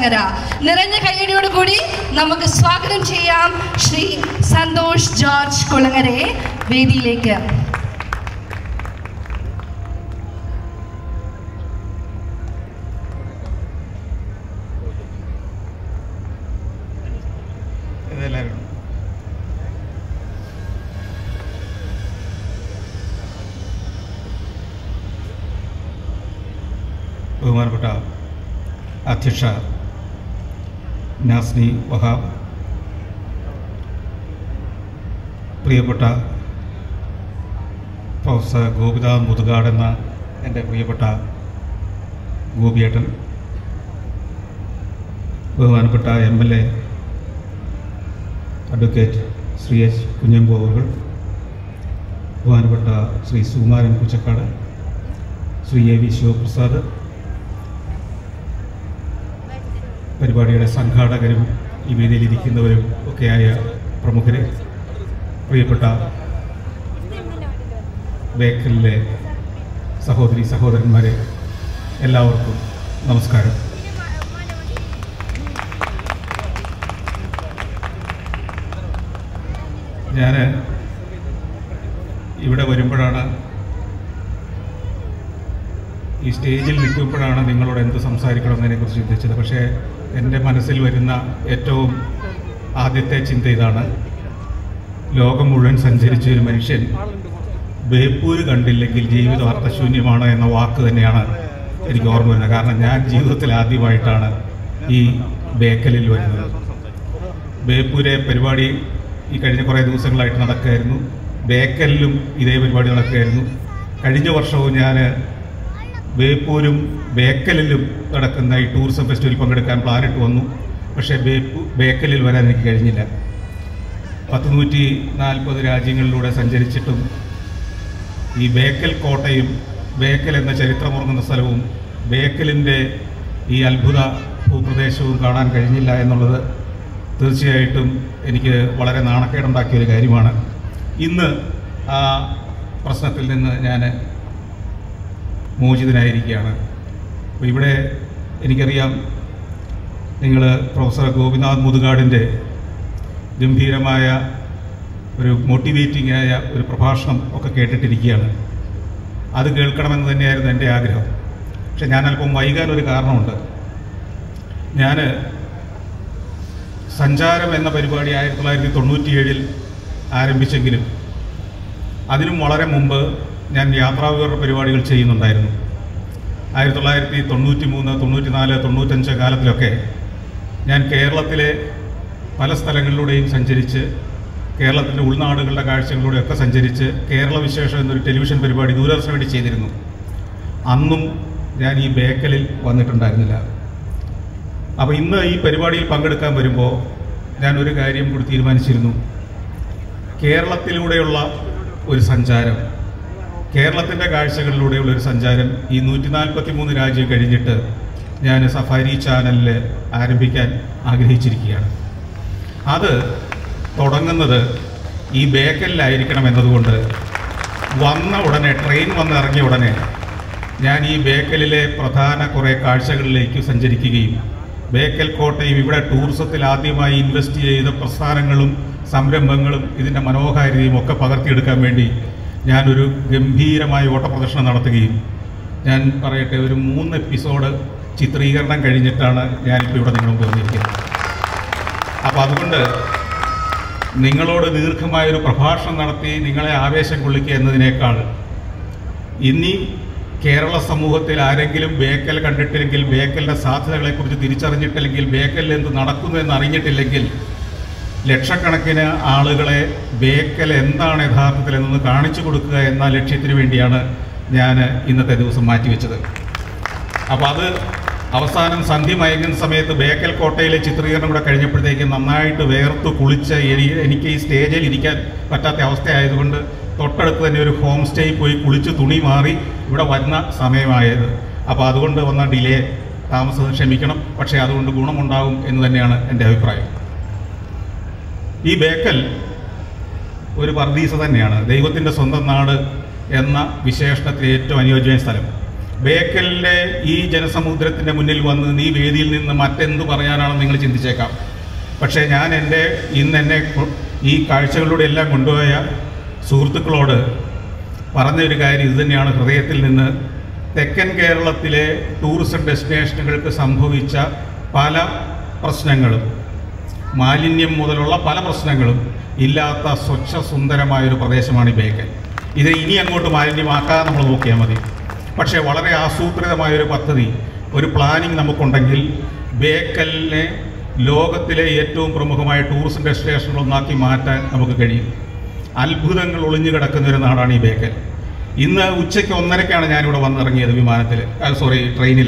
കുളങ്ങര നിറഞ്ഞ കയ്യടിയോടുകൂടി നമുക്ക് സ്വാഗതം ചെയ്യാം ശ്രീ സന്തോഷ് ജോർജ് കുളങ്ങരയെ വേദിയിലേക്ക് ഇതെല്ലാവരും ബഹുമാനപ്പെട്ട അധ്യക്ഷ നാസ്നി വഹാബ് പ്രിയപ്പെട്ട പ്രൊഫസർ ഗോപിനാഥ് മുതുകാട് എന്ന എൻ്റെ പ്രിയപ്പെട്ട ഗോപിയേട്ടൻ ബഹുമാനപ്പെട്ട M L A advocate Shri H Kunhambu അവർ ബഹുമാനപ്പെട്ട ശ്രീ സുകുമാരൻ കുച്ചക്കാട് ശ്രീ എ വി ശിവപ്രസാദ് പരിപാടിയുടെ സംഘാടകരും ഈ വേദിയിലിരിക്കുന്നവരും ഒക്കെയായ പ്രമുഖരെ പ്രിയപ്പെട്ട ബേക്കലിലെ സഹോദരി സഹോദരന്മാരെ എല്ലാവർക്കും നമസ്കാരം ഞാൻ ഇവിടെ വരുമ്പോഴാണ് ഈ സ്റ്റേജിൽ നിൽക്കുമ്പോഴാണ് നിങ്ങളോട് എന്ത് സംസാരിക്കണമെന്നതിനെക്കുറിച്ച് ചിന്തിച്ചത് പക്ഷേ എൻ്റെ മനസ്സിൽ വരുന്ന ഏറ്റവും ആദ്യത്തെ ചിന്ത ഇതാണ് ലോകം മുഴുവൻ സഞ്ചരിച്ച ഒരു മനുഷ്യൻ ബേപ്പൂര് കണ്ടില്ലെങ്കിൽ ജീവിതം അർത്ഥശൂന്യമാണ് എന്ന വാക്ക് തന്നെയാണ് എനിക്ക് ഓർമ്മ വരുന്നത് കാരണം ഞാൻ ജീവിതത്തിൽ ആദ്യമായിട്ടാണ് ഈ ബേക്കലിൽ വരുന്നത് ബേപ്പൂരെ പരിപാടി ഈ കഴിഞ്ഞ കുറേ ദിവസങ്ങളായിട്ട് നടക്കുകയായിരുന്നു ബേക്കലിലും ഇതേ പരിപാടി നടക്കുകയായിരുന്നു കഴിഞ്ഞ വർഷവും ഞാൻ ബേപ്പൂരും ബേക്കലിലും നടക്കുന്ന ഈ ടൂറിസം ഫെസ്റ്റിവൽ പങ്കെടുക്കാൻ പ്ലാനിട്ട് വന്നു പക്ഷേ ബേപ്പൂ ബേക്കലിൽ വരാൻ എനിക്ക് കഴിഞ്ഞില്ല പത്ത് നൂറ്റി നാൽപ്പത് രാജ്യങ്ങളിലൂടെ സഞ്ചരിച്ചിട്ടും ഈ ബേക്കൽ കോട്ടയും ബേക്കൽ എന്ന ചരിത്രമുറങ്ങുന്ന സ്ഥലവും ബേക്കലിൻ്റെ ഈ അത്ഭുത ഭൂപ്രദേശവും കാണാൻ കഴിഞ്ഞില്ല എന്നുള്ളത് തീർച്ചയായിട്ടും എനിക്ക് വളരെ നാണക്കേടുണ്ടാക്കിയ ഒരു കാര്യമാണ് ഇന്ന് ആ പ്രശ്നത്തിൽ നിന്ന് ഞാൻ മോചിതനായിരിക്കുകയാണ് അപ്പോൾ ഇവിടെ എനിക്കറിയാം നിങ്ങൾ പ്രൊഫസർ ഗോപിനാഥ് മുതുകാടിൻ്റെ ഗംഭീരമായ ഒരു മോട്ടിവേറ്റിംഗ് ആയ ഒരു പ്രഭാഷണം ഒക്കെ കേട്ടിട്ടിരിക്കുകയാണ് അത് കേൾക്കണമെന്ന് തന്നെയായിരുന്നു എൻ്റെ ആഗ്രഹം പക്ഷെ ഞാൻ അല്പം വൈകാൻ ഒരു കാരണമുണ്ട് ഞാൻ സഞ്ചാരം എന്ന പരിപാടി ആയിരത്തി തൊള്ളായിരത്തി തൊണ്ണൂറ്റിയേഴിൽ ആരംഭിച്ചെങ്കിലും അതിനും വളരെ മുമ്പ് ഞാൻ യാത്രാവിവരണ പരിപാടികൾ ചെയ്യുന്നുണ്ടായിരുന്നു ആയിരത്തി തൊള്ളായിരത്തി തൊണ്ണൂറ്റി മൂന്ന് തൊണ്ണൂറ്റി നാല് തൊണ്ണൂറ്റഞ്ച് കാലത്തിലൊക്കെ ഞാൻ കേരളത്തിലെ പല സ്ഥലങ്ങളിലൂടെയും സഞ്ചരിച്ച് കേരളത്തിൻ്റെ ഉൾനാടുകളുടെ കാഴ്ചകളിലൂടെയൊക്കെ സഞ്ചരിച്ച് കേരള വിശേഷം എന്നൊരു ടെലിവിഷൻ പരിപാടി ദൂരദർശന് വേണ്ടി ചെയ്തിരുന്നു അന്നും ഞാൻ ഈ ബേക്കലിൽ വന്നിട്ടുണ്ടായിരുന്നില്ല അപ്പോൾ ഇന്ന് ഈ പരിപാടിയിൽ പങ്കെടുക്കാൻ വരുമ്പോൾ ഞാൻ ഒരു കാര്യം കൂടി തീരുമാനിച്ചിരുന്നു കേരളത്തിലൂടെയുള്ള ഒരു സഞ്ചാരം കേരളത്തിൻ്റെ കാഴ്ചകളിലൂടെയുള്ള ഒരു സഞ്ചാരം ഈ നൂറ്റി നാൽപ്പത്തി മൂന്ന് രാജ്യം കഴിഞ്ഞിട്ട് ഞാൻ സഫാരി ചാനലിൽ ആരംഭിക്കാൻ ആഗ്രഹിച്ചിരിക്കുകയാണ് അത് തുടങ്ങുന്നത് ഈ ബേക്കലിലായിരിക്കണം എന്നതുകൊണ്ട് വന്ന ഉടനെ ട്രെയിൻ വന്ന് ഇറങ്ങിയ ഉടനെ ഞാൻ ഈ ബേക്കലിലെ പ്രധാന കുറേ കാഴ്ചകളിലേക്ക് സഞ്ചരിക്കുകയും ബേക്കൽ കോട്ടയും ഇവിടെ ടൂറിസത്തിൽ ആദ്യമായി ഇൻവെസ്റ്റ് ചെയ്ത പ്രസ്ഥാനങ്ങളും സംരംഭങ്ങളും ഇതിൻ്റെ മനോഹാരിതയും ഒക്കെ പകർത്തിയെടുക്കാൻ വേണ്ടി ഞാനൊരു ഗംഭീരമായ ഓട്ടപ്രദർശനം നടത്തുകയും ഞാൻ പറയട്ടെ ഒരു മൂന്ന് എപ്പിസോഡ് ചിത്രീകരണം കഴിഞ്ഞിട്ടാണ് ഞാനിപ്പോൾ ഇവിടെ നിങ്ങൾ വന്നിരിക്കുന്നത് അപ്പോൾ അതുകൊണ്ട് നിങ്ങളോട് ദീർഘമായൊരു പ്രഭാഷണം നടത്തി നിങ്ങളെ ആവേശം കൊള്ളിക്കുക എന്നതിനേക്കാൾ ഇനി കേരള സമൂഹത്തിൽ ആരെങ്കിലും ബേക്കൽ കണ്ടിട്ടില്ലെങ്കിൽ ബേക്കലിൻ്റെ സാധ്യതകളെക്കുറിച്ച് തിരിച്ചറിഞ്ഞിട്ടില്ലെങ്കിൽ ബേക്കലിൽ എന്ത് നടക്കുന്നു എന്ന് അറിഞ്ഞിട്ടില്ലെങ്കിൽ ലക്ഷക്കണക്കിന് ആളുകളെ ബേക്കൽ എന്താണ് യഥാർത്ഥത്തിൽ എന്നൊന്ന് കാണിച്ചു കൊടുക്കുക എന്ന ലക്ഷ്യത്തിന് വേണ്ടിയാണ് ഞാൻ ഇന്നത്തെ ദിവസം മാറ്റിവെച്ചത് അപ്പോൾ അത് അവസാനം സന്ധ്യ മയങ്ങുന്ന സമയത്ത് ബേക്കൽ കോട്ടയിലെ ചിത്രീകരണം കൂടെ കഴിഞ്ഞപ്പോഴത്തേക്ക് നന്നായിട്ട് വേർത്ത് കുളിച്ച് എനി- എനിക്ക് ഈ സ്റ്റേജിൽ ഇരിക്കാൻ പറ്റാത്ത അവസ്ഥയായതുകൊണ്ട് തൊട്ടടുത്ത് തന്നെ ഒരു ഹോം സ്റ്റേയിൽ പോയി കുളിച്ച് തുണി മാറി ഇവിടെ വരുന്ന സമയമായത് അപ്പോൾ അതുകൊണ്ട് വന്ന ഡിലേ താമസം ക്ഷമിക്കണം പക്ഷേ അതുകൊണ്ട് ഗുണമുണ്ടാകും എന്ന് തന്നെയാണ് എൻ്റെ അഭിപ്രായം ഈ ബേക്കൽ ഒരു പർദീസ തന്നെയാണ് ദൈവത്തിൻ്റെ സ്വന്തം നാട് എന്ന വിശേഷണത്തിന് ഏറ്റവും അനുയോജ്യമായ സ്ഥലം ബേക്കലിൻ്റെ ഈ ജനസമുദ്രത്തിൻ്റെ മുന്നിൽ വന്ന് നീ വേദിയിൽ നിന്ന് മറ്റെന്ത് പറയാനാണെന്ന് നിങ്ങൾ ചിന്തിച്ചേക്കാം പക്ഷേ ഞാൻ എൻ്റെ ഇന്ന് എന്നെ കൊ- ഈ കാഴ്ചകളിലൂടെ എല്ലാം കൊണ്ടുപോയ സുഹൃത്തുക്കളോട് പറഞ്ഞൊരു കാര്യം ഇത് തന്നെയാണ് ഹൃദയത്തിൽ നിന്ന് തെക്കൻ കേരളത്തിലെ ടൂറിസം ഡെസ്റ്റിനേഷനുകൾക്ക് സംഭവിച്ച പല പ്രശ്നങ്ങളും മാലിന്യം മുതലുള്ള പല പ്രശ്നങ്ങളും ഇല്ലാത്ത സ്വച്ഛ സുന്ദരമായൊരു പ്രദേശമാണ് ഈ ബേക്കൽ ഇത് ഇനി അങ്ങോട്ട് മാലിന്യമാക്കാൻ നമ്മൾ നോക്കിയാൽ മതി പക്ഷേ വളരെ ആസൂത്രിതമായൊരു പദ്ധതി ഒരു പ്ലാനിങ് നമുക്കുണ്ടെങ്കിൽ ബേക്കലിനെ ലോകത്തിലെ ഏറ്റവും പ്രമുഖമായ ടൂറിസം ഡെസ്റ്റിനേഷനുകളൊന്നാക്കി മാറ്റാൻ നമുക്ക് കഴിയും അത്ഭുതങ്ങൾ ഒളിഞ്ഞു കിടക്കുന്ന ഒരു നാടാണ് ഈ ബേക്കൽ ഇന്ന് ഉച്ചയ്ക്ക് ഒന്നരക്കാണ് ഞാനിവിടെ വന്നിറങ്ങിയത് വിമാനത്തിൽ സോറി ട്രെയിനിൽ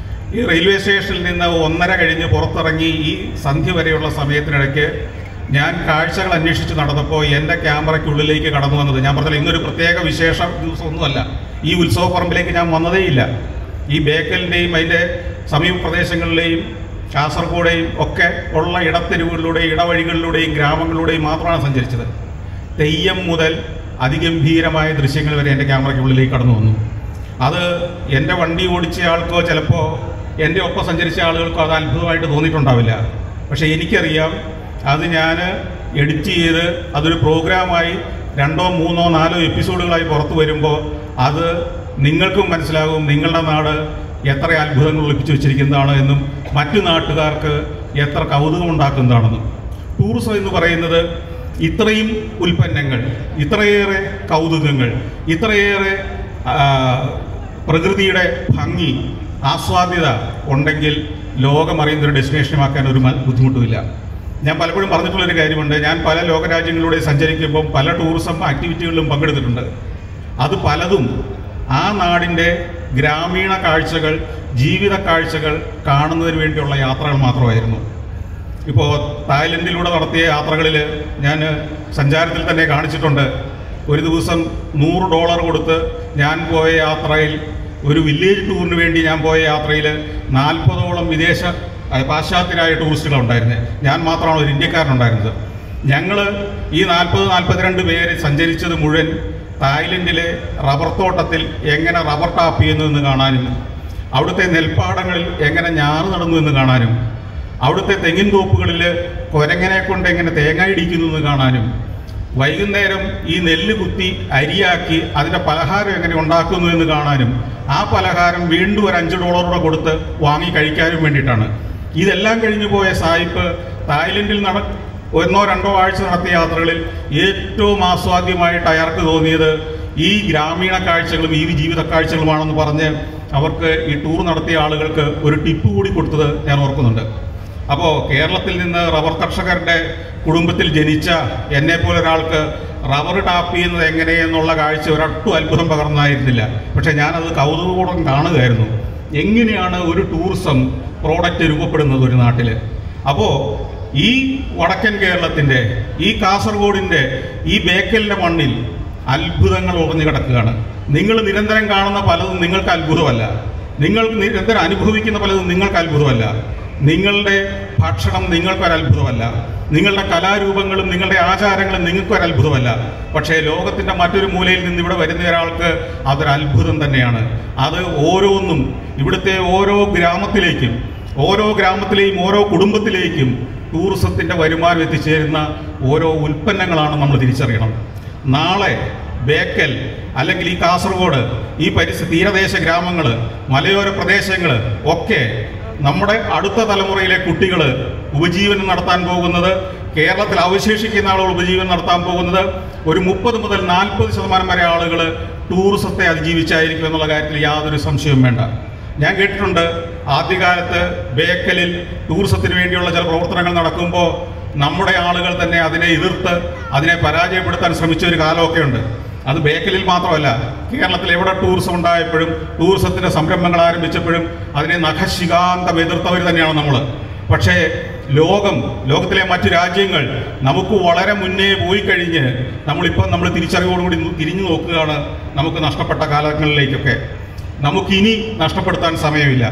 ഈ റെയിൽവേ സ്റ്റേഷനിൽ നിന്ന് ഒന്നര കഴിഞ്ഞ് പുറത്തിറങ്ങി ഈ സന്ധ്യ വരെയുള്ള സമയത്തിനിടയ്ക്ക് ഞാൻ കാഴ്ചകൾ അന്വേഷിച്ച് നടന്നപ്പോൾ എൻ്റെ ക്യാമറയ്ക്കുള്ളിലേക്ക് കടന്നു വന്നത് ഞാൻ പറഞ്ഞില്ല ഇന്നൊരു പ്രത്യേക വിശേഷ ദിവസമൊന്നുമല്ല ഈ ഉത്സവ പറമ്പിലേക്ക് ഞാൻ വന്നതേയില്ല ഈ ബേക്കലിൻ്റെയും അതിൻ്റെ സമീപ പ്രദേശങ്ങളിലെയും കാസർഗോഡെയും ഒക്കെ ഉള്ള ഇടത്തെരുവുകളിലൂടെയും ഇടവഴികളിലൂടെയും ഗ്രാമങ്ങളിലൂടെയും മാത്രമാണ് സഞ്ചരിച്ചത് തെയ്യം മുതൽ അതിഗംഭീരമായ ദൃശ്യങ്ങൾ വരെ എൻ്റെ ക്യാമറയ്ക്കുള്ളിലേക്ക് കടന്നു വന്നു അത് എൻ്റെ വണ്ടി ഓടിച്ച ആൾക്കോ ചിലപ്പോൾ എൻ്റെ ഒപ്പം സഞ്ചരിച്ച ആളുകൾക്കോ അത് അത്ഭുതമായിട്ട് തോന്നിയിട്ടുണ്ടാവില്ല പക്ഷേ എനിക്കറിയാം അത് ഞാൻ എഡിറ്റ് ചെയ്ത് അതൊരു പ്രോഗ്രാമായി രണ്ടോ മൂന്നോ നാലോ എപ്പിസോഡുകളായി പുറത്തു വരുമ്പോൾ അത് നിങ്ങൾക്കും മനസ്സിലാകും നിങ്ങളുടെ നാട് എത്ര അത്ഭുതങ്ങൾ ഒളിപ്പിച്ചു വെച്ചിരിക്കുന്നതാണ് എന്നും മറ്റു നാട്ടുകാർക്ക് എത്ര കൗതുകമുണ്ടാക്കുന്നതാണെന്നും ടൂറിസം എന്ന് പറയുന്നത് ഇത്രയും ഉൽപ്പന്നങ്ങൾ ഇത്രയേറെ കൗതുകങ്ങൾ ഇത്രയേറെ ആ, പ്രകൃതിയുടെ ഭംഗി ആസ്വാദ്യത ഉണ്ടെങ്കിൽ ലോകമറിയുന്ന ഒരു ഡെസ്റ്റിനേഷനാക്കാൻ ഒരു മ- ബുദ്ധിമുട്ടുമില്ല ഞാൻ പലപ്പോഴും പറഞ്ഞിട്ടുള്ളൊരു കാര്യമുണ്ട് ഞാൻ പല ലോകരാജ്യങ്ങളിലൂടെ സഞ്ചരിക്കുമ്പോൾ പല ടൂറിസം ആക്ടിവിറ്റികളിലും പങ്കെടുത്തിട്ടുണ്ട് അത് പലതും ആ നാടിൻ്റെ ഗ്രാമീണ കാഴ്ചകൾ ജീവിത കാഴ്ചകൾ കാണുന്നതിന് വേണ്ടിയുള്ള യാത്രകൾ മാത്രമായിരുന്നു ഇപ്പോൾ തായ്ലൻഡിലൂടെ നടത്തിയ യാത്രകളിൽ ഞാൻ സഞ്ചാരത്തിൽ തന്നെ കാണിച്ചിട്ടുണ്ട് ഒരു ദിവസം നൂറ് ഡോളർ കൊടുത്ത് ഞാൻ പോയ യാത്രയിൽ ഒരു വില്ലേജ് ടൂറിന് വേണ്ടി ഞാൻ പോയ യാത്രയിൽ നാൽപ്പതോളം വിദേശ അഹ് പാശ്ചാത്യരായ ടൂറിസ്റ്റുകൾ ഉണ്ടായിരുന്നത് ഞാൻ മാത്രമാണ് ഒരു ഇന്ത്യക്കാരനുണ്ടായിരുന്നത് ഞങ്ങൾ ഈ നാൽപ്പത് നാൽപ്പത്തിരണ്ട് പേര് സഞ്ചരിച്ചത് മുഴുവൻ തായ്ലൻഡിലെ റബ്ബർ തോട്ടത്തിൽ എങ്ങനെ റബ്ബർ ടാപ്പ് ചെയ്യുന്നു എന്ന് കാണാനും അവിടുത്തെ നെൽപ്പാടങ്ങളിൽ എങ്ങനെ ഞാറ് നടന്നു എന്ന് കാണാനും അവിടുത്തെ തെങ്ങിൻ തോപ്പുകളിൽ കൊരങ്ങനെ കൊണ്ട് എങ്ങനെ തേങ്ങ ഇടിക്കുന്നു എന്ന് കാണാനും വൈകുന്നേരം ഈ നെല്ല് കുത്തി അരിയാക്കി അതിൻ്റെ പലഹാരം എങ്ങനെ ഉണ്ടാക്കുന്നു എന്ന് കാണാനും ആ പലഹാരം വീണ്ടും ഒരു അഞ്ച് ഡോളറൂടെ കൊടുത്ത് വാങ്ങി കഴിക്കാനും വേണ്ടിയിട്ടാണ് ഇതെല്ലാം കഴിഞ്ഞു പോയ സായിപ്പ് തായ്ലൻഡിൽ നട ഒന്നോ രണ്ടോ ആഴ്ച നടത്തിയ യാത്രകളിൽ ഏറ്റവും ആസ്വാദ്യമായിട്ട് അയാൾക്ക് തോന്നിയത് ഈ ഗ്രാമീണ കാഴ്ചകളും ഈ ജീവിത കാഴ്ചകളുമാണെന്ന് പറഞ്ഞ് അവർക്ക് ഈ ടൂർ നടത്തിയ ആളുകൾക്ക് ഒരു ടിപ്പ് കൂടി കൊടുത്തത് ഞാൻ ഓർക്കുന്നുണ്ട് അപ്പോൾ കേരളത്തിൽ നിന്ന് റബ്ബർ കർഷകരുടെ കുടുംബത്തിൽ ജനിച്ച എന്നെ പോലെ ഒരാൾക്ക് റബ്ബർ ടാപ്പ് ചെയ്യുന്നത് എങ്ങനെയെന്നുള്ള കാഴ്ച ഒരൊട്ടും അത്ഭുതം പകർന്നായിരുന്നില്ല പക്ഷേ ഞാനത് കൗതുകപൂർവ്വം കാണുകയായിരുന്നു എങ്ങനെയാണ് ഒരു ടൂറിസം പ്രോഡക്റ്റ് രൂപപ്പെടുന്നത് ഒരു നാട്ടിൽ അപ്പോൾ ഈ വടക്കൻ കേരളത്തിൻ്റെ ഈ കാസർഗോഡിൻ്റെ ഈ ബേക്കലിൻ്റെ മണ്ണിൽ അത്ഭുതങ്ങൾ ഉറഞ്ഞു കിടക്കുകയാണ് നിങ്ങൾ നിരന്തരം കാണുന്ന പലതും നിങ്ങൾക്ക് അത്ഭുതമല്ല നിങ്ങൾ നിരന്തരം അനുഭവിക്കുന്ന പലതും നിങ്ങൾക്ക് അത്ഭുതമല്ല നിങ്ങളുടെ ഭക്ഷണം നിങ്ങൾക്കൊരു അത്ഭുതമല്ല നിങ്ങളുടെ കലാരൂപങ്ങളും നിങ്ങളുടെ ആചാരങ്ങളും നിങ്ങൾക്കൊരു അത്ഭുതമല്ല പക്ഷേ ലോകത്തിൻ്റെ മറ്റൊരു മൂലയിൽ നിന്ന് ഇവിടെ വരുന്ന ഒരാൾക്ക് അതൊരു അത്ഭുതം തന്നെയാണ് അത് ഓരോന്നും ഇവിടുത്തെ ഓരോ ഗ്രാമത്തിലേക്കും ഓരോ ഗ്രാമത്തിലെയും ഓരോ കുടുംബത്തിലേക്കും ടൂറിസത്തിൻ്റെ വരുമാനം എത്തിച്ചേരുന്ന ഓരോ ഉൽപ്പന്നങ്ങളാണ് നമ്മൾ തിരിച്ചറിയണം നാളെ ബേക്കൽ അല്ലെങ്കിൽ ഈ കാസർഗോഡ് ഈ പരിസ്ഥിതി തീരദേശ ഗ്രാമങ്ങൾ മലയോര പ്രദേശങ്ങൾ ഒക്കെ നമ്മുടെ അടുത്ത തലമുറയിലെ കുട്ടികൾ ഉപജീവനം നടത്താൻ പോകുന്നത് കേരളത്തിൽ അവശേഷിക്കുന്ന ആളുകൾ ഉപജീവനം നടത്താൻ പോകുന്നത് ഒരു മുപ്പത് മുതൽ നാൽപ്പത് ശതമാനം വരെ ആളുകൾ ടൂറിസത്തെ അതിജീവിച്ചായിരിക്കും എന്നുള്ള കാര്യത്തിൽ യാതൊരു സംശയവും വേണ്ട ഞാൻ കേട്ടിട്ടുണ്ട് ആദ്യകാലത്ത് ബേക്കലിൽ ടൂറിസത്തിന് വേണ്ടിയുള്ള ചില പ്രവർത്തനങ്ങൾ നടക്കുമ്പോൾ നമ്മുടെ ആളുകൾ തന്നെ അതിനെ എതിർത്ത് അതിനെ പരാജയപ്പെടുത്താൻ ശ്രമിച്ച ഒരു കാലമൊക്കെ ഉണ്ട് അത് ബേക്കലിൽ മാത്രമല്ല കേരളത്തിൽ എവിടെ ടൂറിസം ഉണ്ടായപ്പോഴും ടൂറിസത്തിന്റെ സംരംഭങ്ങൾ ആരംഭിച്ചപ്പോഴും അതിനെ നഖശികാന്തം എതിർത്തവർ തന്നെയാണ് നമ്മൾ പക്ഷേ ലോകം ലോകത്തിലെ മറ്റു രാജ്യങ്ങൾ നമുക്ക് വളരെ മുന്നേ പോയി കഴിഞ്ഞ് നമ്മളിപ്പം നമ്മൾ തിരിച്ചറിവോടുകൂടി തിരിഞ്ഞു നോക്കുകയാണ് നമുക്ക് നഷ്ടപ്പെട്ട കാലങ്ങളിലേക്കൊക്കെ നമുക്കിനി നഷ്ടപ്പെടുത്താൻ സമയമില്ല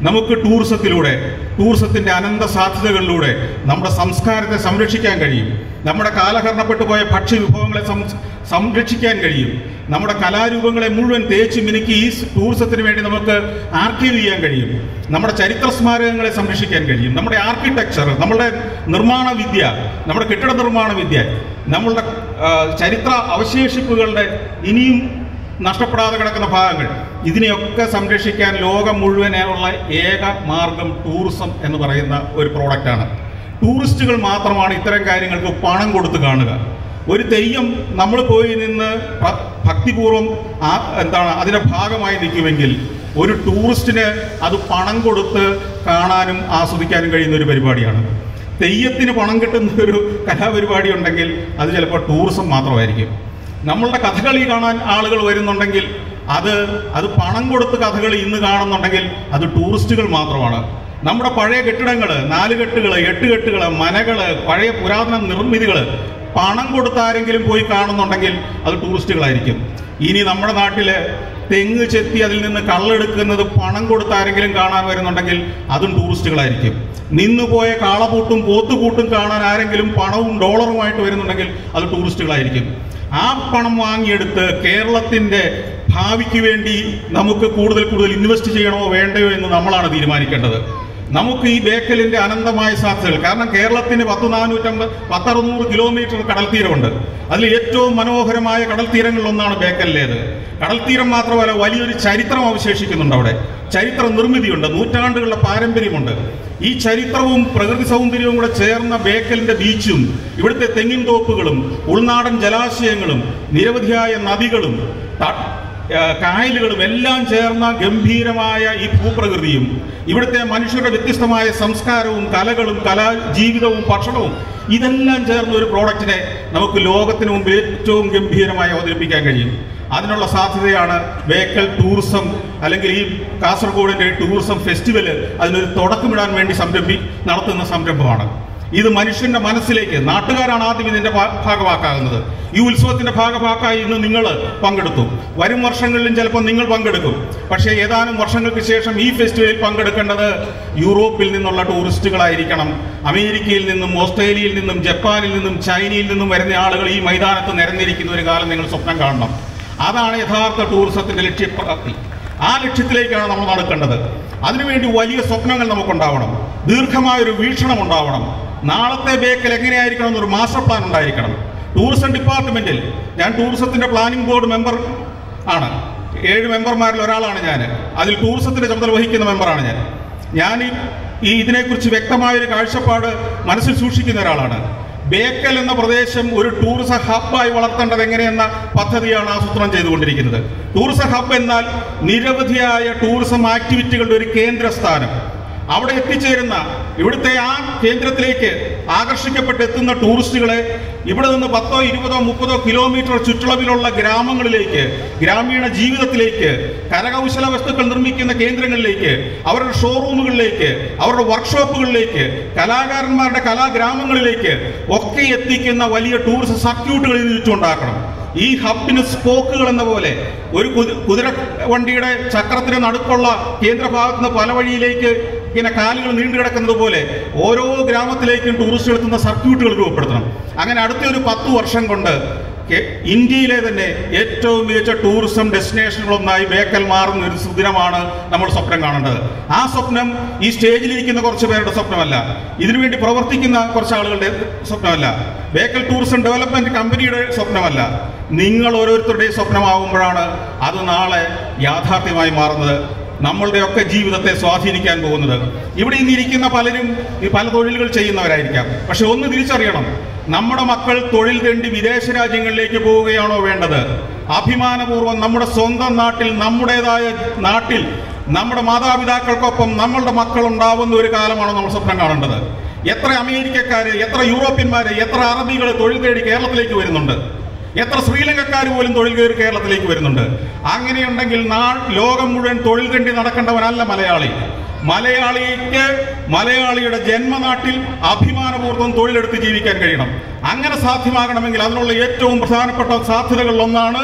നമുക്ക് ടൂറിസത്തിലൂടെ ടൂറിസത്തിന്റെ അനന്ത സാധ്യതകളിലൂടെ നമ്മുടെ സംസ്കാരത്തെ സംരക്ഷിക്കാൻ കഴിയും നമ്മുടെ കാലഹരണപ്പെട്ടു പോയ ഭക്ഷ്യ വിഭവങ്ങളെ സം- സംരക്ഷിക്കാൻ കഴിയും നമ്മുടെ കലാരൂപങ്ങളെ മുഴുവൻ തേച്ച് മിനുക്കി ഈ ടൂറിസത്തിന് വേണ്ടി നമുക്ക് ആർക്കൈവ് ചെയ്യാൻ കഴിയും നമ്മുടെ ചരിത്ര സ്മാരകങ്ങളെ സംരക്ഷിക്കാൻ കഴിയും നമ്മുടെ ആർക്കിടെക്ചർ നമ്മുടെ നിർമ്മാണ വിദ്യ നമ്മുടെ കെട്ടിട നിർമ്മാണ വിദ്യ നമ്മളുടെ ആ, ചരിത്ര അവശേഷിപ്പുകളുടെ ഇനിയും നഷ്ടപ്പെടാതെ കിടക്കുന്ന ഭാഗങ്ങൾ ഇതിനെയൊക്കെ സംരക്ഷിക്കാൻ ലോകം മുഴുവനുള്ള ഏക മാർഗം ടൂറിസം എന്ന് പറയുന്ന ഒരു പ്രോഡക്റ്റാണ് ടൂറിസ്റ്റുകൾ മാത്രമാണ് ഇത്തരം കാര്യങ്ങൾക്ക് പണം കൊടുത്ത് കാണുക ഒരു തെയ്യം നമ്മൾ പോയി നിന്ന് ഭ- ഭക്തിപൂർവ്വം ആ എന്താണ് അതിന്റെ ഭാഗമായി നിൽക്കുമെങ്കിൽ ഒരു ടൂറിസ്റ്റിന് അത് പണം കൊടുത്ത് കാണാനും ആസ്വദിക്കാനും കഴിയുന്ന ഒരു പരിപാടിയാണ് തെയ്യത്തിന് പണം കിട്ടുന്ന ഒരു കലാപരിപാടി ഉണ്ടെങ്കിൽ അത് ചിലപ്പോൾ ടൂറിസം മാത്രമായിരിക്കും നമ്മളുടെ കഥകളി കാണാൻ ആളുകൾ വരുന്നുണ്ടെങ്കിൽ അത് അത് പണം കൊടുത്ത് കഥകളി ഇന്ന് കാണുന്നുണ്ടെങ്കിൽ അത് ടൂറിസ്റ്റുകൾ മാത്രമാണ് നമ്മുടെ പഴയ കെട്ടിടങ്ങൾ നാലുകെട്ടുകൾ എട്ടുകെട്ടുകൾ മനകൾ പഴയ പുരാതന നിർമ്മിതികൾ പണം കൊടുത്ത് ആരെങ്കിലും പോയി കാണുന്നുണ്ടെങ്കിൽ അത് ടൂറിസ്റ്റുകളായിരിക്കും ഇനി നമ്മുടെ നാട്ടില് തെങ്ങ് ചെത്തി അതിൽ നിന്ന് കള്ളെടുക്കുന്നത് പണം കൊടുത്ത് ആരെങ്കിലും കാണാൻ വരുന്നുണ്ടെങ്കിൽ അതും ടൂറിസ്റ്റുകളായിരിക്കും നിന്നുപോയ കാളപൂട്ടും പോത്തുകൂട്ടും കാണാൻ ആരെങ്കിലും പണവും ഡോളറുമായിട്ട് വരുന്നുണ്ടെങ്കിൽ അത് ടൂറിസ്റ്റുകളായിരിക്കും ആ പണം വാങ്ങിയെടുത്ത് കേരളത്തിന്റെ ഭാവിക്ക് വേണ്ടി നമുക്ക് കൂടുതൽ കൂടുതൽ ഇൻവെസ്റ്റ് ചെയ്യണമോ വേണ്ടയോ എന്ന് നമ്മളാണ് തീരുമാനിക്കേണ്ടത് നമുക്ക് ഈ ബേക്കലിന്റെ അനന്തമായ സാധ്യതകൾ കാരണം കേരളത്തിന് പത്ത് നാനൂറ്റമ്പത് പത്തറുന്നൂറ് കിലോമീറ്റർ കടൽ തീരമുണ്ട് അതിൽ ഏറ്റവും മനോഹരമായ കടൽ തീരങ്ങളിലൊന്നാണ് ബേക്കലിലേത് കടൽ തീരം മാത്രമല്ല വലിയൊരു ചരിത്രം അവശേഷിക്കുന്നുണ്ട് അവിടെ ചരിത്ര നിർമ്മിതിയുണ്ട് നൂറ്റാണ്ടുകളുടെ പാരമ്പര്യമുണ്ട് ഈ ചരിത്രവും പ്രകൃതി സൗന്ദര്യവും കൂടെ ചേർന്ന ബേക്കലിന്റെ ബീച്ചും ഇവിടുത്തെ തെങ്ങിൻ തോപ്പുകളും ഉൾനാടൻ ജലാശയങ്ങളും നിരവധിയായ നദികളും ത- ആ, കായലുകളും എല്ലാം ചേർന്ന ഗംഭീരമായ ഈ ഭൂപ്രകൃതിയും ഇവിടുത്തെ മനുഷ്യരുടെ വ്യത്യസ്തമായ സംസ്കാരവും കലകളും കലാ ജീവിതവും ഭക്ഷണവും ഇതെല്ലാം ചേർന്ന ഒരു പ്രോഡക്റ്റിനെ നമുക്ക് ലോകത്തിന് മുമ്പിൽ ഏറ്റവും ഗംഭീരമായി അവതരിപ്പിക്കാൻ കഴിയും അതിനുള്ള സാധ്യതയാണ് ബേക്കൽ ടൂറിസം അല്ലെങ്കിൽ ഈ കാസർഗോഡിന്റെ ടൂറിസം ഫെസ്റ്റിവല് അതിനൊരു തുടക്കമിടാൻ വേണ്ടി സംരംഭി നടത്തുന്ന സംരംഭമാണ് ഇത് മനുഷ്യന്റെ മനസ്സിലേക്ക് നാട്ടുകാരാണ് ആദ്യം ഇതിന്റെ ഭാ- ഭാഗമാക്കാകുന്നത് ഈ ഉത്സവത്തിന്റെ ഭാഗമാക്കായി ഇന്ന് നിങ്ങൾ പങ്കെടുത്തു വരും വർഷങ്ങളിലും ചിലപ്പോൾ നിങ്ങൾ പങ്കെടുക്കും പക്ഷേ ഏതാനും വർഷങ്ങൾക്ക് ശേഷം ഈ ഫെസ്റ്റിവലിൽ പങ്കെടുക്കേണ്ടത് യൂറോപ്പിൽ നിന്നുള്ള ടൂറിസ്റ്റുകളായിരിക്കണം അമേരിക്കയിൽ നിന്നും ഓസ്ട്രേലിയയിൽ നിന്നും ജപ്പാനിൽ നിന്നും ചൈനയിൽ നിന്നും വരുന്ന ആളുകൾ ഈ മൈതാനത്ത് നിരന്നിരിക്കുന്ന ഒരു കാലം നിങ്ങൾ സ്വപ്നം കാണണം അതാണ് യഥാർത്ഥ ടൂറിസത്തിന്റെ ലക്ഷ്യപ്രാപ്തി ആ ലക്ഷ്യത്തിലേക്കാണ് നമ്മൾ നടക്കേണ്ടത് അതിനുവേണ്ടി വലിയ സ്വപ്നങ്ങൾ നമുക്കുണ്ടാവണം ദീർഘമായൊരു വീക്ഷണം ഉണ്ടാവണം നാളത്തെ ബേക്കൽ എങ്ങനെയായിരിക്കണം എന്നൊരു മാസ്റ്റർ പ്ലാൻ ഉണ്ടായിരിക്കണം ടൂറിസം ഡിപ്പാർട്ട്മെന്റിൽ ഞാൻ ടൂറിസത്തിന്റെ പ്ലാനിംഗ് ബോർഡ് മെമ്പർ ആണ് ഏഴ് മെമ്പർമാരിൽ ഒരാളാണ് ഞാൻ അതിൽ ടൂറിസത്തിന്റെ ചുമതല വഹിക്കുന്ന മെമ്പറാണ് ഞാൻ ഞാൻ ഈ- ഈ ഇതിനെക്കുറിച്ച് വ്യക്തമായൊരു കാഴ്ചപ്പാട് മനസ്സിൽ സൂക്ഷിക്കുന്ന ഒരാളാണ് ബേക്കൽ എന്ന പ്രദേശം ഒരു ടൂറിസം ഹബ്ബായി വളർത്തേണ്ടത് എങ്ങനെയെന്ന പദ്ധതിയാണ് ആസൂത്രണം ചെയ്തുകൊണ്ടിരിക്കുന്നത് ടൂറിസം ഹബ്ബ് എന്നാൽ നിരവധിയായ ടൂറിസം ആക്ടിവിറ്റികളുടെ ഒരു കേന്ദ്ര സ്ഥാനം അവിടെ എത്തിച്ചേരുന്ന ഇവിടുത്തെ ആ കേന്ദ്രത്തിലേക്ക് ആകർഷിക്കപ്പെട്ട് എത്തുന്ന ടൂറിസ്റ്റുകളെ ഇവിടെ നിന്ന് പത്തോ ഇരുപതോ മുപ്പതോ കിലോമീറ്റർ ചുറ്റളവിലുള്ള ഗ്രാമങ്ങളിലേക്ക് ഗ്രാമീണ ജീവിതത്തിലേക്ക് കരകൗശല വസ്തുക്കൾ നിർമ്മിക്കുന്ന കേന്ദ്രങ്ങളിലേക്ക് അവരുടെ ഷോറൂമുകളിലേക്ക് അവരുടെ വർക്ക്ഷോപ്പുകളിലേക്ക് കലാകാരന്മാരുടെ കലാഗ്രാമങ്ങളിലേക്ക് ഒക്കെ എത്തിക്കുന്ന വലിയ ടൂറിസം സർക്യൂട്ടുകൾ ഇതിന് ചുറ്റുണ്ടാക്കണം ഈ ഹബിന് സ്പോക്കുകൾ എന്ന പോലെ ഒരു കുതി- കുതിര വണ്ടിയുടെ ചക്രത്തിന് നടുക്കുള്ള കേന്ദ്രഭാഗത്ത് നിന്ന് പല വഴിയിലേക്ക് ഇങ്ങനെ കാലുകൾ നീണ്ടു കിടക്കുന്നത് പോലെ ഓരോ ഗ്രാമത്തിലേക്കും ടൂറിസ്റ്റുകൾ എത്തുന്ന സർക്യൂട്ടുകൾ രൂപപ്പെടുത്തണം അങ്ങനെ അടുത്ത ഒരു പത്ത് വർഷം കൊണ്ട് കെ- ഇന്ത്യയിലെ തന്നെ ഏറ്റവും മികച്ച ടൂറിസം ഡെസ്റ്റിനേഷനുകളൊന്നായി ബേക്കൽ മാറുന്ന ഒരു സുദിനമാണ് നമ്മൾ സ്വപ്നം കാണേണ്ടത് ആ സ്വപ്നം ഈ സ്റ്റേജിലിരിക്കുന്ന കുറച്ച് പേരുടെ സ്വപ്നമല്ല ഇതിനുവേണ്ടി പ്രവർത്തിക്കുന്ന കുറച്ച് ആളുകളുടെ സ്വപ്നമല്ല ബേക്കൽ ടൂറിസം ഡെവലപ്മെന്റ് കമ്പനിയുടെ സ്വപ്നമല്ല നിങ്ങൾ ഓരോരുത്തരുടെയും സ്വപ്നമാകുമ്പോഴാണ് അത് നാളെ യാഥാർത്ഥ്യമായി മാറുന്നത് നമ്മളുടെയൊക്കെ ജീവിതത്തെ സ്വാധീനിക്കാൻ പോകുന്നത് ഇവിടെ ഇന്നിരിക്കുന്ന പലരും ഈ പല തൊഴിലുകൾ ചെയ്യുന്നവരായിരിക്കാം പക്ഷെ ഒന്ന് തിരിച്ചറിയണം നമ്മുടെ മക്കൾ തൊഴിൽ തേണ്ടി വിദേശ രാജ്യങ്ങളിലേക്ക് പോവുകയാണോ വേണ്ടത് അഭിമാനപൂർവ്വം നമ്മുടെ സ്വന്തം നാട്ടിൽ നമ്മുടേതായ നാട്ടിൽ നമ്മുടെ മാതാപിതാക്കൾക്കൊപ്പം നമ്മളുടെ മക്കൾ ഉണ്ടാവുന്ന ഒരു കാലമാണ് നമ്മൾ സ്വപ്നം കാണേണ്ടത് എത്ര അമേരിക്കക്കാര് എത്ര യൂറോപ്യന്മാര് എത്ര അറബികൾ തൊഴിൽ തേടി കേരളത്തിലേക്ക് വരുന്നുണ്ട് എത്ര ശ്രീലങ്കക്കാർ പോലും തൊഴിൽ കയറി കേരളത്തിലേക്ക് വരുന്നുണ്ട് അങ്ങനെയുണ്ടെങ്കിൽ നാ ലോകം മുഴുവൻ തൊഴിൽ തേണ്ടി നടക്കേണ്ടവനല്ല മലയാളി മലയാളിക്ക് മലയാളിയുടെ ജന്മനാട്ടിൽ അഭിമാനപൂർവ്വം തൊഴിലെടുത്ത് ജീവിക്കാൻ കഴിയണം അങ്ങനെ സാധ്യമാകണമെങ്കിൽ അതിനുള്ള ഏറ്റവും പ്രധാനപ്പെട്ട സാധ്യതകളിൽ ഒന്നാണ്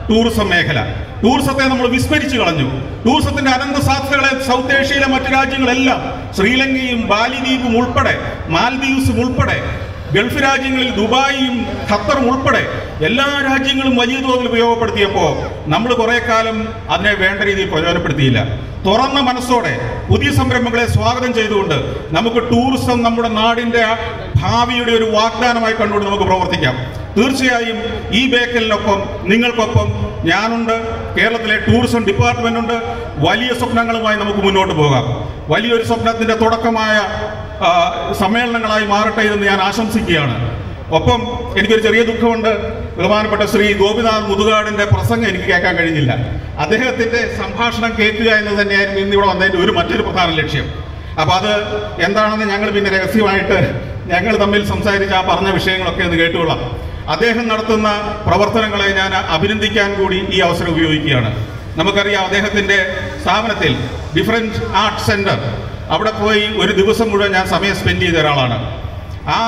ടൂറിസം മേഖല ടൂറിസത്തെ നമ്മൾ വിസ്മരിച്ചു കളഞ്ഞു ടൂറിസത്തിന്റെ അനന്ത സാധ്യതകളെ സൗത്ത് ഏഷ്യയിലെ മറ്റു രാജ്യങ്ങളെല്ലാം ശ്രീലങ്കയും ബാലിദ്വീപും ഉൾപ്പെടെ മാൽദീവ്സും ഉൾപ്പെടെ ഗൾഫ് രാജ്യങ്ങളിൽ ദുബായിയും ഖത്തറും ഉൾപ്പെടെ എല്ലാ രാജ്യങ്ങളും വലിയ തോതിൽ ഉപയോഗപ്പെടുത്തിയപ്പോൾ നമ്മൾ കുറെ കാലം അതിനെ വേണ്ട രീതിയിൽ പ്രയോജനപ്പെടുത്തിയില്ല തുറന്ന മനസ്സോടെ പുതിയ സംരംഭങ്ങളെ സ്വാഗതം ചെയ്തുകൊണ്ട് നമുക്ക് ടൂറിസം നമ്മുടെ നാടിന്റെ ആ ഭാവിയുടെ ഒരു വാഗ്ദാനമായി കണ്ടുകൊണ്ട് നമുക്ക് പ്രവർത്തിക്കാം തീർച്ചയായും ഈ ബേക്കലിനൊപ്പം നിങ്ങൾക്കൊപ്പം ഞാനുണ്ട് കേരളത്തിലെ ടൂറിസം ഡിപ്പാർട്ട്മെന്റ് ഉണ്ട് വലിയ സ്വപ്നങ്ങളുമായി നമുക്ക് മുന്നോട്ട് പോകാം വലിയൊരു സ്വപ്നത്തിന്റെ തുടക്കമായ ആ, സമ്മേളനങ്ങളായി മാറട്ടെ എന്ന് ഞാൻ ആശംസിക്കുകയാണ് ഒപ്പം എനിക്കൊരു ചെറിയ ദുഃഖമുണ്ട് ബഹുമാനപ്പെട്ട ശ്രീ ഗോപിനാഥ് മുതുകാടിന്റെ പ്രസംഗം എനിക്ക് കേൾക്കാൻ കഴിഞ്ഞില്ല അദ്ദേഹത്തിന്റെ സംഭാഷണം കേൾക്കുക എന്നത് തന്നെയായിരുന്നു ഇന്ന് ഇവിടെ വന്നതിന്റെ ഒരു മറ്റൊരു പ്രധാന ലക്ഷ്യം അപ്പൊ അത് എന്താണെന്ന് ഞങ്ങൾ പിന്നെ രഹസ്യമായിട്ട് ഞങ്ങൾ തമ്മിൽ സംസാരിച്ച് ആ പറഞ്ഞ വിഷയങ്ങളൊക്കെ ഒന്ന് കേട്ടുകൊള്ളാം അദ്ദേഹം നടത്തുന്ന പ്രവർത്തനങ്ങളെ ഞാൻ അഭിനന്ദിക്കാൻ കൂടി ഈ അവസരം ഉപയോഗിക്കുകയാണ് നമുക്കറിയാം അദ്ദേഹത്തിന്റെ സ്ഥാപനത്തിൽ ഡിഫറൻറ്റ് ആർട്ട് സെന്റർ അവിടെ പോയി ഒരു ദിവസം മുഴുവൻ ഞാൻ സമയം സ്പെൻഡ് ചെയ്ത ഒരാളാണ് ആ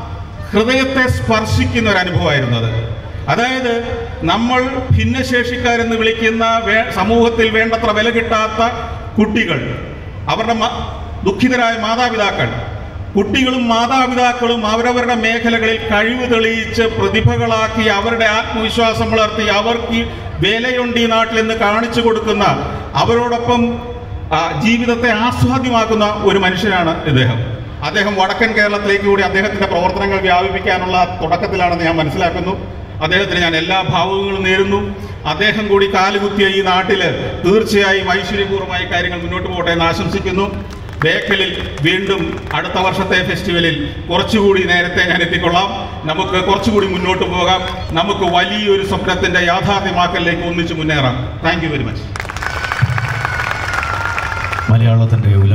ഹൃദയത്തെ സ്പർശിക്കുന്ന ഒരു അനുഭവമായിരുന്നു അത് അതായത് നമ്മൾ ഭിന്നശേഷിക്കാരെന്ന് വിളിക്കുന്ന വേ- സമൂഹത്തിൽ വേണ്ടത്ര വില കിട്ടാത്ത കുട്ടികൾ അവരുടെ മ- ദുഃഖിതരായ മാതാപിതാക്കൾ കുട്ടികളും മാതാപിതാക്കളും അവരവരുടെ മേഖലകളിൽ കഴിവ് തെളിയിച്ച് പ്രതിഭകളാക്കി അവരുടെ ആത്മവിശ്വാസം വളർത്തി അവർക്ക് വിലയുണ്ട് ഈ നാട്ടിൽ എന്ന് കാണിച്ചു കൊടുക്കുന്ന അവരോടൊപ്പം ആ, ജീവിതത്തെ ആസ്വാദ്യമാക്കുന്ന ഒരു മനുഷ്യനാണ് ഇദ്ദേഹം അദ്ദേഹം വടക്കൻ കേരളത്തിലേക്ക് കൂടി അദ്ദേഹത്തിന്റെ പ്രവർത്തനങ്ങൾ വ്യാപിപ്പിക്കാനുള്ള തുടക്കത്തിലാണെന്ന് ഞാൻ മനസ്സിലാക്കുന്നു അദ്ദേഹത്തിന് ഞാൻ എല്ലാ ഭാവങ്ങളും നേരുന്നു അദ്ദേഹം കൂടി കാലുകുത്തിയ ഈ നാട്ടില് തീർച്ചയായും ഐശ്വര്യപൂർവ്വമായി കാര്യങ്ങൾ മുന്നോട്ട് പോകട്ടെ എന്ന് ആശംസിക്കുന്നു ബേക്കലിൽ വീണ്ടും അടുത്ത വർഷത്തെ ഫെസ്റ്റിവലിൽ കുറച്ചുകൂടി നേരത്തെ ഞാൻ എത്തിക്കൊള്ളാം നമുക്ക് കുറച്ചുകൂടി മുന്നോട്ട് പോകാം നമുക്ക് വലിയൊരു സ്വപ്നത്തിന്റെ യാഥാർത്ഥ്യമാക്കലിലേക്ക് ഒന്നിച്ച് മുന്നേറാം താങ്ക് യു വെരി മച്ച് മലയാളത്തിൻ്റെ ഉല